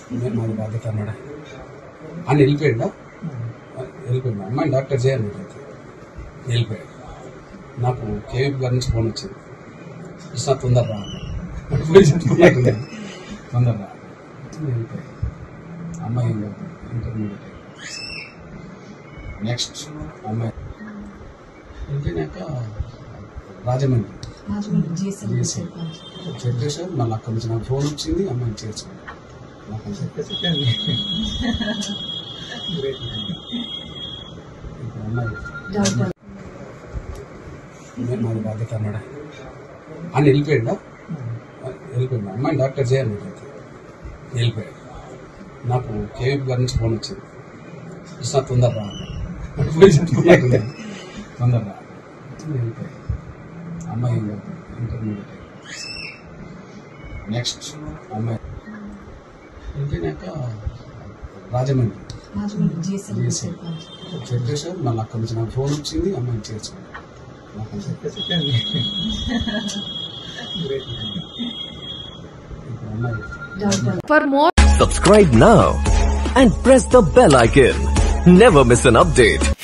నేను మాది బాధ్యత అన్నాడా అని వెళ్ళిపోయాడా వెళ్ళిపోయాడు అమ్మాయి డాక్టర్ చేయాలి వెళ్ళిపోయాడు నాకు కేవీపీ గారి నుంచి ఫోన్ వచ్చింది కృష్ణ తొందర రా అన్నాడు. పోయి చెప్పుకున్నట్టున్నాను. తొందర రా వెళ్ళిపోయాడు అమ్మాయి ఇంటర్మీడియట్ నెక్స్ట్ అమ్మాయి వెళ్ళిపోయినాక రాజమండ్రి రాజమండ్రి జీఎస్ఎం జీఎస్ఎం. చెప్పేసారు మళ్ళీ అక్కడి నుంచి నాకు ఫోన్ వచ్చింది అమ్మాయిని చేర్చుకున్నాను నాకు అని చెప్పేసి ఇప్పుడు అమ్మాయి డాక్టర్ నేను మాది బాధ్యత అన్నాడా అని వెళ్ళిపోయాడా వెళ్ళిపోయాడు అమ్మాయి డాక్టర్ చేయాలి వెళ్ళిపోయాడు నాకు కేవీపీ గారి నుంచి ఫోన్ వచ్చింది కృష్ణ తొందర రా అన్నాడు. పోయి చెప్పుకున్నట్టున్నాను. తొందర రా వెళ్ళిపోయాడు అమ్మాయి ఇంటర్మీడియట్ నెక్స్ట్ అమ్మాయి వెళ్ళిపోయినాక రాజమండ్రి రాజమండ్రి జీఎస్ఎం జీఎస్ఎం. చెప్పేసారు మళ్ళీ అక్కడి నుంచి నాకు ఫోన్ వచ్చింది అమ్మాయిని చేర్చుకున్నాను నాకు అని చెప్పేసి ఇప్పుడు అమ్మాయి doctor For more Subscribe now and press the bell icon. Never miss an update.